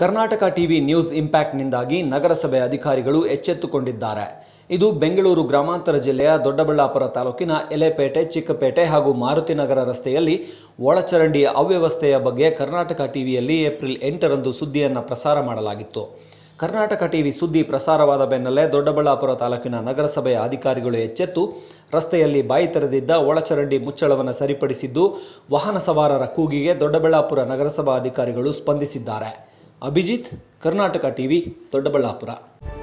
Karnataka TV news ಇಂಪ್ಯಾಕ್ಟ್ನಿಂದಾಗಿ ನಗರಸಭೆ ಅಧಿಕಾರಿಗಳು ಎಚ್ಚೆತ್ತುಕೊಂಡಿದ್ದಾರೆ ಇದು ಬೆಂಗಳೂರು ಗ್ರಾಮಾಂತರ ಜಿಲ್ಲೆಯ ದೊಡ್ಡಬಳ್ಳಾಪುರ ತಾಲೂಕಿನ ಎಲೆಪೇಟೆ ಚಿಕ್ಕಪೇಟೆ ಹಾಗೂ ಮಾರುತಿನಗರ ರಸ್ತೆಯಲ್ಲಿ ಒಳಚರಂಡಿ ಅವ್ಯವಸ್ಥೆಯ ಬಗ್ಗೆ ಕರ್ನಾಟಕ ಟಿವಿಯಲ್ಲಿ ಏಪ್ರಿಲ್ ಎಂಟರಂದು ಸುದ್ದಿಯನ್ನು ಪ್ರಸಾರ ಮಾಡಲಾಗಿತ್ತು ಕರ್ನಾಟಕ ಟಿವಿ ಸುದ್ದಿ ಪ್ರಸಾರವಾದ ಬೆನ್ನಲ್ಲೇ ದೊಡ್ಡಬಳ್ಳಾಪುರ ತಾಲೂಕಿನ ನಗರಸಭೆಯ ಅಧಿಕಾರಿಗಳು ಎಚ್ಚೆತ್ತು ರಸ್ತೆಯಲ್ಲಿ ಬಾಯಿ ತೆರೆದಿದ್ದ ಒಳಚರಂಡಿ ಮುಚ್ಚಳವನ್ನು ಸರಿಪಡಿಸಿದ್ದು ವಾಹನ ಸವಾರರ ಕೂಗಿಗೆ ದೊಡ್ಡಬಳ್ಳಾಪುರ ನಗರಸಭಾ ಅಧಿಕಾರಿಗಳು ಸ್ಪಂದಿಸಿದ್ದಾರೆ ಅಭಿಜಿತ್ ಕರ್ನಾಟಕ ಟಿವಿ ದೊಡ್ಡಬಳ್ಳಾಪುರ